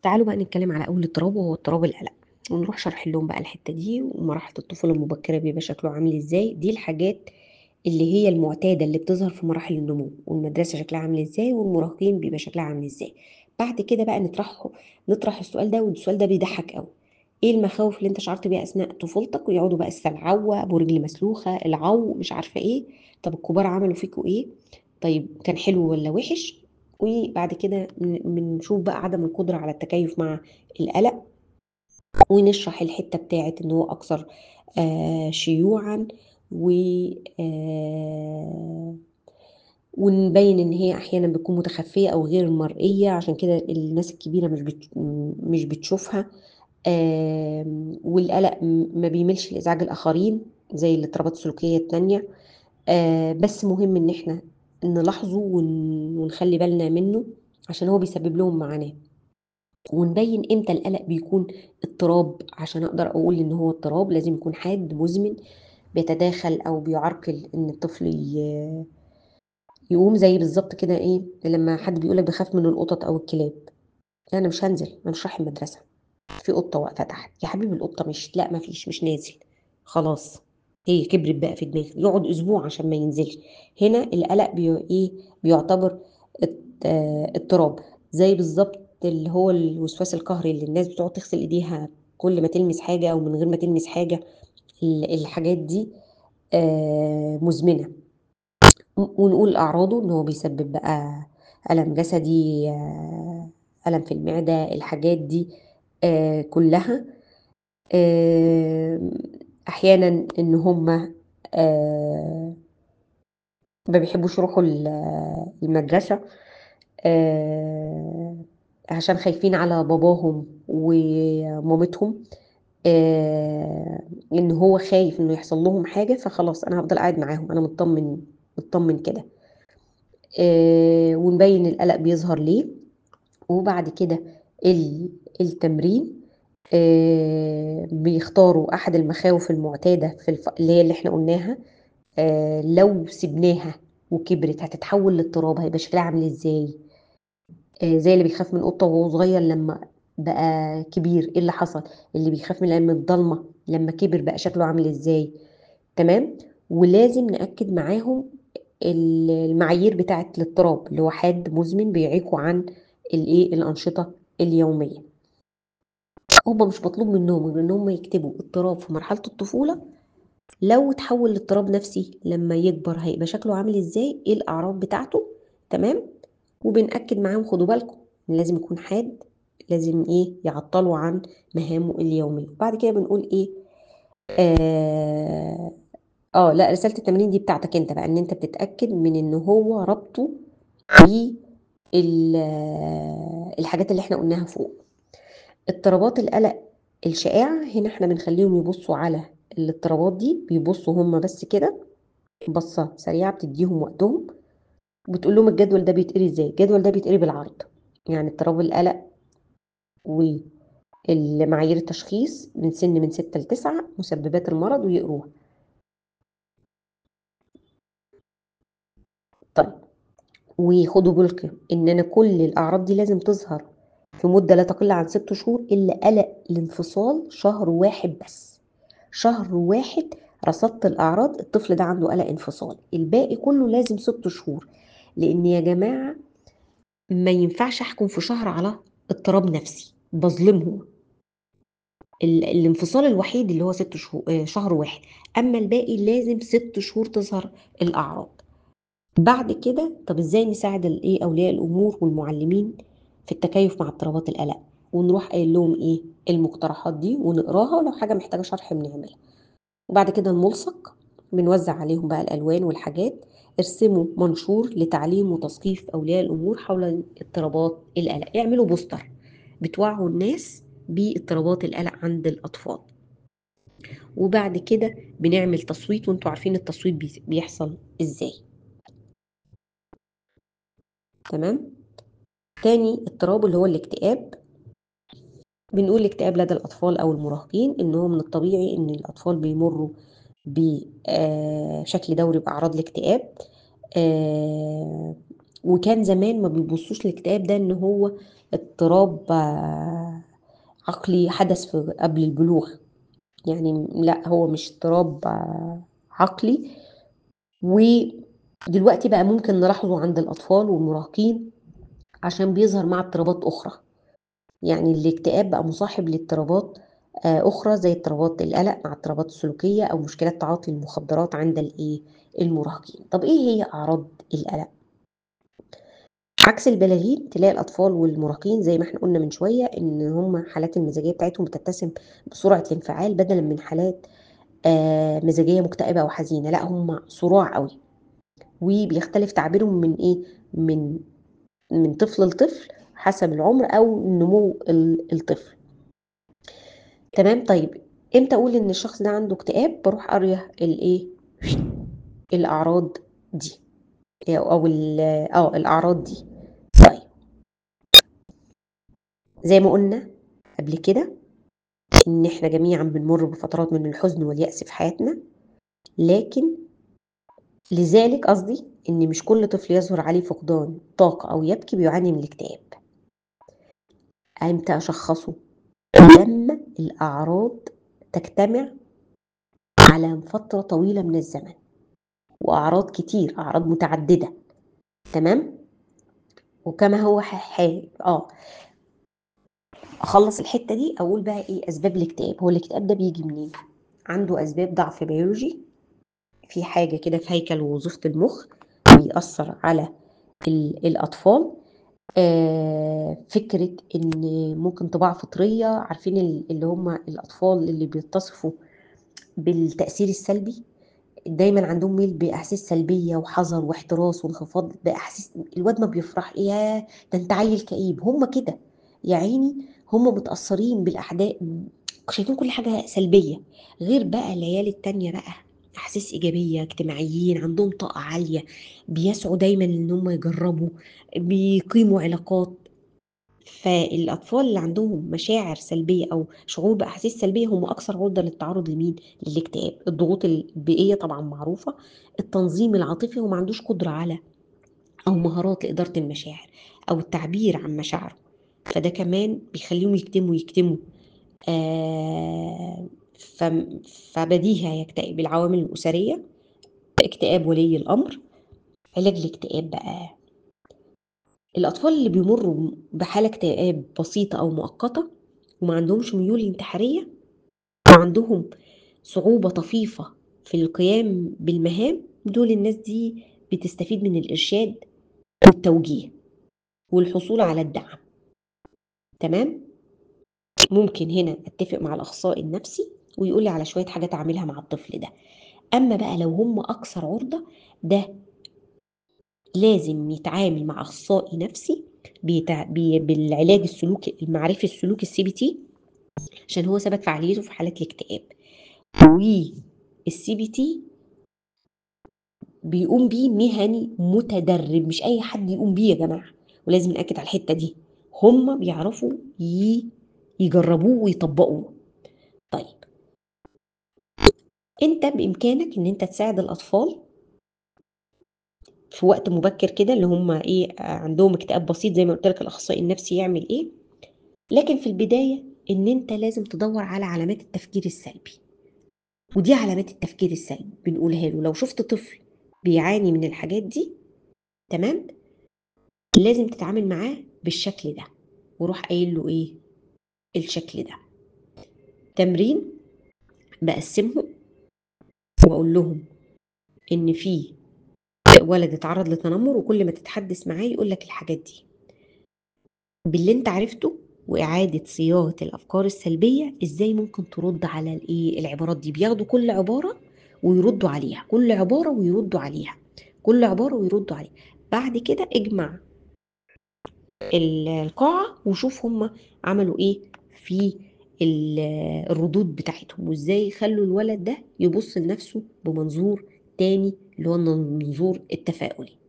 تعالوا بقى نتكلم على أول اضطراب وهو اضطراب القلق ونروح شرح لهم بقى الحتة دي ومراحل الطفولة المبكرة بيبقى شكله عامل ازاي دي الحاجات اللي هي المعتادة اللي بتظهر في مراحل النمو والمدرسة شكلها عامل ازاي والمراهقين بيبقى شكلها عامل ازاي بعد كده بقى نطرحه نطرح السؤال ده والسؤال ده بيضحك قوي ايه المخاوف اللي انت شعرت بيها اثناء طفولتك ويقعدوا بقى السلعوة ابو رجل مسلوخة العو مش عارفة ايه طب الكبار عملوا فيكوا ايه طيب كان حلو ولا وحش وبعد كده بنشوف بقى عدم القدرة على التكيف مع القلق ونشرح الحتة بتاعت ان هو اكثر آه شيوعا و آه ونبين ان هي احيانا بتكون متخفية او غير مرئية عشان كده الناس الكبيرة مش بت... مش بتشوفها آه والقلق ما بيملش لازعاج الاخرين زي الاضطرابات السلوكية التانية آه بس مهم ان احنا نلاحظه ون... ونخلي بالنا منه عشان هو بيسبب لهم معاناة ونبين امتى القلق بيكون اضطراب عشان اقدر اقول ان هو اضطراب لازم يكون حاد مزمن بيتداخل او بيعرقل ان الطفل ي... يقوم زي بالظبط كده ايه لما حد بيقولك بخاف من القطط او الكلاب لا انا مش هنزل انا مش رايح المدرسه في قطه واقفه تحت يا حبيبي القطه مش لا ما فيش مش نازل خلاص هي كبرت بقى في دماغي يقعد اسبوع عشان ما ينزلش هنا القلق بي... ايه بيعتبر اضطراب زي بالظبط اللي هو الوسواس القهري اللي الناس بتقعد تغسل ايديها كل ما تلمس حاجه او من غير ما تلمس حاجه الحاجات دي مزمنه ونقول اعراضه ان هو بيسبب بقى الم جسدي الم في المعده الحاجات دي كلها احيانا ان هم ما بيحبوش يروحوا المدرسه عشان خايفين على باباهم ومامتهم ان هو خايف انه يحصل لهم حاجه فخلاص انا هفضل قاعد معاهم انا مطمن مطمن كده ونبين القلق بيظهر ليه وبعد كده التمرين بيختاروا احد المخاوف المعتاده في الف... اللي هي اللي احنا قلناها لو سبناها وكبرت هتتحول لاضطراب هيبقى شكلها عامل ازاي زي اللي بيخاف من قطه وهو صغير لما بقى كبير ايه اللي حصل اللي بيخاف من الضلمه لما كبر بقى شكله عامل ازاي تمام ولازم ناكد معاهم المعايير بتاعه الاضطراب اللي هو حاد مزمن بيعيقوا عن الايه الانشطه اليوميه هما مش مطلوب منهم غير ان هم يكتبوا اضطراب في مرحله الطفوله لو تحول لاضطراب نفسي لما يكبر هيبقى شكله عامل ازاي ايه الاعراض بتاعته تمام وبنأكد معاهم خدوا بالكم لازم يكون حاد لازم ايه يعطلوا عن مهامه اليوميه وبعد كده بنقول ايه آه, اه لا رساله التمرين دي بتاعتك انت بقى ان انت بتتاكد من ان هو ربطه الحاجات اللي احنا قلناها فوق اضطرابات القلق الشائعه هنا احنا بنخليهم يبصوا على الاضطرابات دي بيبصوا هم بس كده بصه سريعه بتديهم وقتهم بتقول لهم الجدول ده بيتقري ازاي الجدول ده بيتقري بالعرض يعني اضطراب القلق والمعايير التشخيص من سن من ستة لتسعة مسببات المرض ويقروها طيب وخدوا بالكم ان انا كل الاعراض دي لازم تظهر في مدة لا تقل عن ست شهور الا قلق الانفصال شهر واحد بس شهر واحد رصدت الاعراض الطفل ده عنده قلق انفصال الباقي كله لازم ست شهور لان يا جماعة ما ينفعش احكم في شهر على اضطراب نفسي بظلمهم الانفصال الوحيد اللي هو ست شهور شهر واحد اما الباقي لازم ست شهور تظهر الاعراض بعد كده طب ازاي نساعد الايه اولياء الامور والمعلمين في التكيف مع اضطرابات القلق ونروح قايل لهم ايه المقترحات دي ونقراها ولو حاجه محتاجه شرح بنعملها وبعد كده الملصق بنوزع عليهم بقى الالوان والحاجات ارسموا منشور لتعليم وتثقيف اولياء الامور حول اضطرابات القلق اعملوا بوستر بتوعوا الناس باضطرابات القلق عند الاطفال وبعد كده بنعمل تصويت وانتوا عارفين التصويت بيحصل ازاي تمام تاني اضطراب اللي هو الاكتئاب بنقول الاكتئاب لدى الاطفال او المراهقين ان هو من الطبيعي ان الاطفال بيمروا بشكل دوري باعراض الاكتئاب وكان زمان ما بيبصوش الاكتئاب ده ان هو اضطراب آه، عقلي حدث في قبل البلوغ يعني لا هو مش اضطراب آه، عقلي ودلوقتي بقى ممكن نلاحظه عند الأطفال والمراهقين عشان بيظهر مع اضطرابات أخرى يعني الاكتئاب بقى مصاحب لاضطرابات آه، أخرى زي اضطرابات القلق مع اضطرابات السلوكية أو مشكلات تعاطي المخدرات عند الإيه المراهقين طب إيه هي أعراض القلق؟ عكس البلاغين تلاقي الأطفال والمراهقين زي ما احنا قلنا من شوية إن هم حالات المزاجية بتاعتهم بتتسم بسرعة الانفعال بدلا من حالات آه، مزاجية مكتئبة أو حزينة لا هم صراع قوي وبيختلف تعبيرهم من إيه من من طفل لطفل حسب العمر أو نمو ال- الطفل تمام طيب امتى اقول ان الشخص ده عنده اكتئاب بروح قاريه الايه الاعراض دي او ال- اه الاعراض دي طيب زي ما قلنا قبل كده ان احنا جميعا بنمر بفترات من الحزن واليأس في حياتنا لكن لذلك قصدي ان مش كل طفل يظهر عليه فقدان طاقة او يبكي بيعاني من الاكتئاب امتى اشخصه لما الاعراض تجتمع على فترة طويلة من الزمن واعراض كتير اعراض متعددة تمام وكما هو حال اه اخلص الحته دي اقول بقى ايه اسباب الاكتئاب هو الاكتئاب ده بيجي منين عنده اسباب ضعف بيولوجي في حاجه كده في هيكل ووظيفه المخ بيأثر على ال- الاطفال آه فكره ان ممكن طباع فطريه عارفين ال- اللي هم الاطفال اللي بيتصفوا بالتأثير السلبي دايما عندهم ميل باحاسيس سلبيه وحذر واحتراس وانخفاض باحاسيس الواد ما بيفرح يا ده انت عيل كئيب هم كده يا عيني هم متاثرين بالاحداث شايفين كل حاجه سلبيه غير بقى العيال التانية بقى احاسيس ايجابيه اجتماعيين عندهم طاقه عاليه بيسعوا دايما ان هم يجربوا بيقيموا علاقات فالاطفال اللي عندهم مشاعر سلبيه او شعور باحاسيس سلبيه هم اكثر عرضه للتعرض لمين للاكتئاب الضغوط البيئيه طبعا معروفه التنظيم العاطفي هو ما عندوش قدره على او مهارات لاداره المشاعر او التعبير عن مشاعره فده كمان بيخليهم يكتموا يكتموا آه ف- فبديهي هيكتئب العوامل الاسريه اكتئاب ولي الامر علاج الاكتئاب بقى الأطفال اللي بيمروا بحالة اكتئاب بسيطة أو مؤقتة وما عندهمش ميول انتحارية وعندهم صعوبة طفيفة في القيام بالمهام دول الناس دي بتستفيد من الإرشاد والتوجيه والحصول على الدعم تمام ممكن هنا اتفق مع الاخصائي النفسي ويقول لي على شويه حاجات اعملها مع الطفل ده اما بقى لو هم اكثر عرضه ده لازم يتعامل مع اخصائي نفسي بيتع... بي... بالعلاج السلوكي المعرفي السلوكي السي بي تي عشان هو ثبت فعاليته في حالات الاكتئاب والسي بي تي بيقوم بيه مهني متدرب مش اي حد يقوم بيه يا جماعه ولازم ناكد على الحته دي هم بيعرفوا ي... يجربوه ويطبقوه طيب انت بامكانك ان انت تساعد الاطفال في وقت مبكر كده اللي هم ايه عندهم اكتئاب بسيط زي ما قلت لك الاخصائي النفسي يعمل ايه لكن في البدايه ان انت لازم تدور على علامات التفكير السلبي ودي علامات التفكير السلبي بنقولها له لو شفت طفل بيعاني من الحاجات دي تمام لازم تتعامل معاه بالشكل ده وروح قايل له ايه الشكل ده تمرين بقسمهم واقول لهم ان في ولد اتعرض لتنمر وكل ما تتحدث معاه يقول لك الحاجات دي باللي انت عرفته واعاده صياغه الافكار السلبيه ازاي ممكن ترد على الايه العبارات دي بياخدوا كل عباره ويردوا عليها كل عباره ويردوا عليها كل عباره ويردوا عليها بعد كده اجمع ال- القاعه وشوف هم عملوا ايه في ال- الردود بتاعتهم وازاي يخلوا الولد ده يبص لنفسه بمنظور تاني اللي هو المنظور التفاؤلي